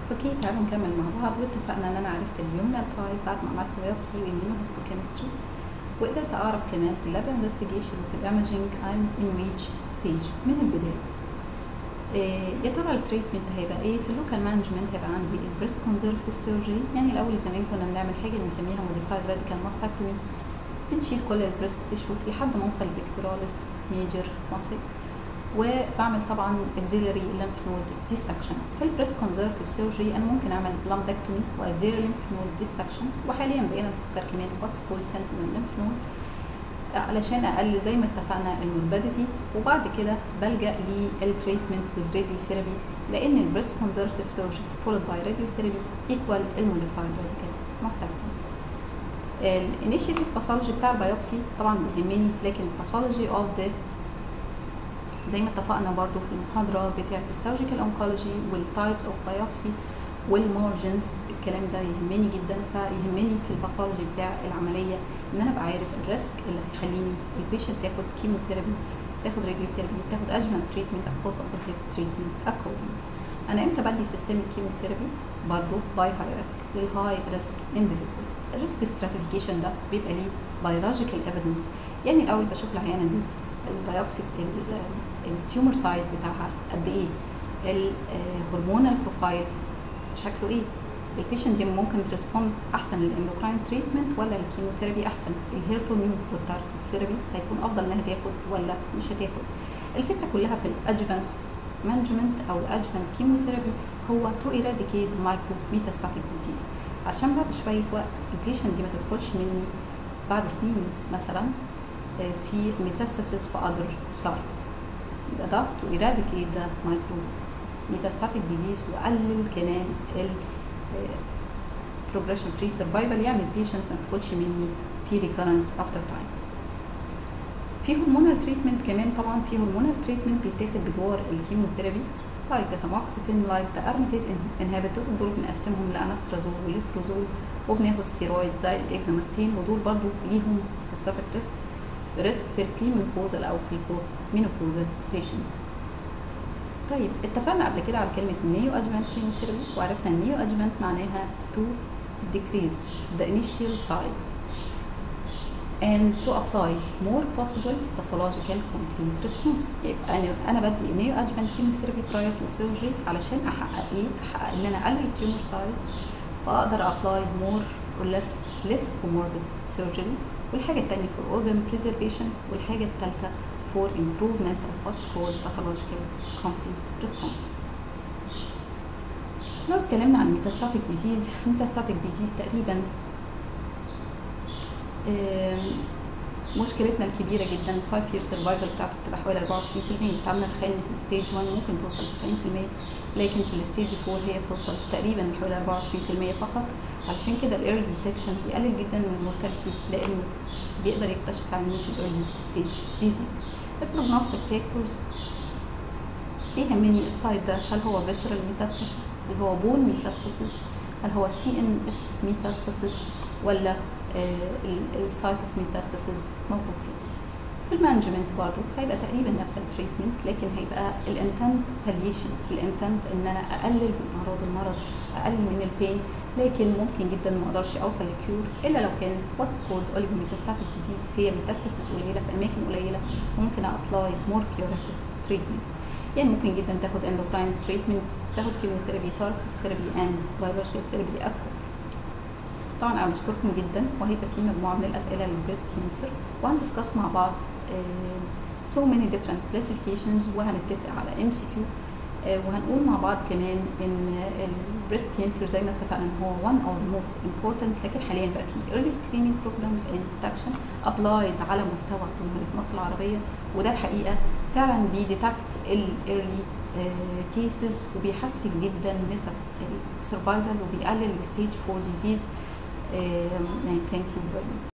اوكي تعالوا نكمل مع بعض واتفقنا ان انا عرفت اليومنال تايب بعد ما عملت بايوبسي والاميونوهيستوكيمستري وقدرت اعرف كمان في اللاب انفستيجيشن وفي الايمجنج ام ان ويتش ستيج من البدايه إيه يا ترى التريتمنت هيبقى ايه في اللوكال مانجمنت هيبقى عندي البريست كونزرفتيف سيرجري يعني الاول زمان كنا بنعمل حاجه بنسميها موديفايد راديكال ماستكتومي بنشيل كل البريست تيشو لحد ما اوصل للبكتوراليس ميجر ماسل وبعمل طبعا اكزيلري ليمف نود ديسكشن في البريست كونزرفتيف سيرجري انا ممكن اعمل لامبكتومي واكزيلري ليمف نود ديسكشن وحاليا بقينا نفكر كمان واتس كول سنتينل ليمف نود علشان اقلل زي ما اتفقنا الموربيديتي وبعد كده بلجا للتريتمنت ويز راديو ثيرابي لان البريست كونزرفتيف سيرجري فولد باي راديو ثيرابي ايكوال الموديفايد راديكال ماستكتومي الانيشيتيف باثولوجي بتاع البيوبسي طبعا بيهمني لكن الباثولوجي اوف ذا زي ما اتفقنا برضو في المحاضرة بتاعة السيرجيكال اونكولوجي والتايبس اوف بايوبسي والمارجنز الكلام ده يهمني جدا فيهمني في الباثولوجي بتاع العملية ان انا ابقى عارف الريسك اللي هيخليني البيشنت تاخد كيموثيرابي تاخد راديوثيرابي تاخد ادجمنت تريتمنت او بوست اوبرتيف تريتمنت اكوردنج انا امتى بدي سيستميك كيموثيرابي برضو باي هاي ريسك للهاي ريسك individuals الريسك stratification ده بيبقى ليه biological evidence يعني الاول بشوف العيانه دي البيوبسي التيومر سايز بتاعها قد ايه الهرمونال بروفايل شكله ايه البيشنت دي ممكن تريسبوند احسن للاندوكراين تريتمنت ولا الكيموثيرابي احسن الهيرتونيو والتارجت ثيرابي هيكون افضل انها تاخد ولا مش هتاخد الفكره كلها في الادجفنت مانجمنت او الادجفنت كيموثيرابي هو تو ايراديكيت مايكرو ميتاستاتيك ديزيز عشان بعد شويه وقت البيشنت دي ما تدخلش مني بعد سنين مثلا في ميتاستاسيس في اذر سايت يبقى ده تو ايراديكيت ذا مايكرو ميتاستاتيك ديزيز وقلل كمان ال بروجريشن فري سرفايفل يعني البيشنت ما تدخلش مني في ريكورنس افتر تايم في هرمونال تريتمنت كمان طبعا في هرمونال تريتمنت بيتاخد بجوار الكيموثيرابي لايك تاموكسيفين لايك ارماتيز انهبيتور دول بنقسمهم لانسترازول وليتروزول وبناخد ستيرويد زي الاكزاماستين ودول برضو ليهم سبيسيفيك ريسك ريسك في البريمينوبوزال او في البوست مينوبوزال بيشنت طيب اتفقنا قبل كده على كلمه نيو ادجمنت كيموثيرابي وعرفنا النيو ادجمنت معناها to decrease the initial size and to apply more possible pathological complete response يبقى انا انا بدي نيو ادجمنت كيموثيرابي prior to surgery علشان احقق ايه؟ احقق ان انا اقلل التيومر سايز فاقدر ابلاي more or less less comorbid surgery والحاجه الثانيه for organ preservation والحاجه الثالثه for improvement of what's called pathological complete response. لو اتكلمنا عن ميتاستاتيك ديزيز ميتاستاتيك ديزيز تقريبا مشكلتنا الكبيره جدا ال 5 year survival بتاعته بتبقى حوالي 24% تعالوا نتخيل ان في الستيج 1 ممكن توصل 90% لكن في الستيج 4 هي بتوصل تقريبا لحوالي 24% فقط علشان كده الايرلي ديتكشن بيقلل جدا من المورتاليتي لانه بيقدر يكتشف عيانين في الايرلي ستيج ديزيز البروجنوستيك فاكتورز بيهمني السايد ده هل هو فيسرال ميتاستاسيس اللي هو بون ميتاستاسيس هل هو سي ان اس ميتاستاسيس ولا السايت اوف ميتاستاسيس موجود فيه في المانجمنت برضه هيبقى تقريبا نفس التريتمنت لكن هيبقى الانتنت باليشن الانتنت ان انا اقلل من اعراض المرض اقلل من البين لكن ممكن جدا ما اقدرش اوصل للكيور الا لو كانت واتس كولد اوليجوميتاستاتيك ديزيز هي ميتاستاسيس قليله في اماكن قليله ممكن ابلاي مور كيوراتيف تريتمنت يعني ممكن جدا تاخد اندوكراين تريتمنت تاخد كيموثيرابي تارجت ثيرابي اند بيولوجيكال ثيرابي اكوت طبعا انا بشكركم جدا وهيبقى في مجموعه من الاسئله للبريست كانسر وهندسكس مع بعض so many different classifications وهنتفق على ام سي كيو وهنقول مع بعض كمان ان البريست كانسر زي ما اتفقنا ان هو one of the most important لكن حاليا بقى في early screening programs and detection applied على مستوى جمهوريه مصر العربيه وده الحقيقه فعلا بيديتكت الايرلي كيسز وبيحسن جدا نسب السرفايفل وبيقلل الستيج 4 ديزيز ثانك يو فيري